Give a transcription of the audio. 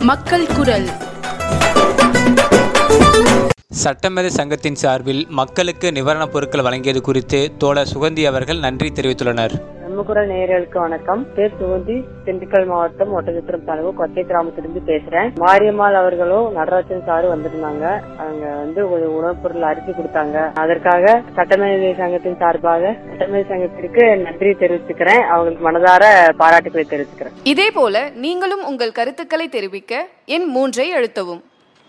மக்கள் குரல் சட்டமேதை சங்கத்தின் சார்பில் மக்களுக்கு நிவாரணப் பொருட்கள் வழங்கியது குறித்து தோழர் சுகந்தி அவர்கள் நன்றி தெரிவித்துள்ளனர் நம்ம குரல் நேயர்களுக்கு வணக்கம் பேர் சுகந்தி திண்டுக்கல் மாவட்டம் ஒட்டச்சத்திரம் தாலுகா கொச்சை கிராமத்திலிருந்து பேசுறேன் மாரியம்மாள் அவர்களும் நடராஜன் சாரும் வந்திருந்தாங்க அவங்க வந்து ஒரு உணவுப் பொருள் அரிசி கொடுத்தாங்க அதற்காக சட்டமேதை சங்கத்தின் சார்பாக சட்டமேதை சங்கத்திற்கு நன்றி தெரிவிச்சுக்கிறேன் அவங்களுக்கு மனதார பாராட்டுகளை தெரிவிச்சுக்கிறேன் இதேபோல நீங்களும் உங்கள் கருத்துக்களை தெரிவிக்க எண் மூன்றை அழுத்தவும்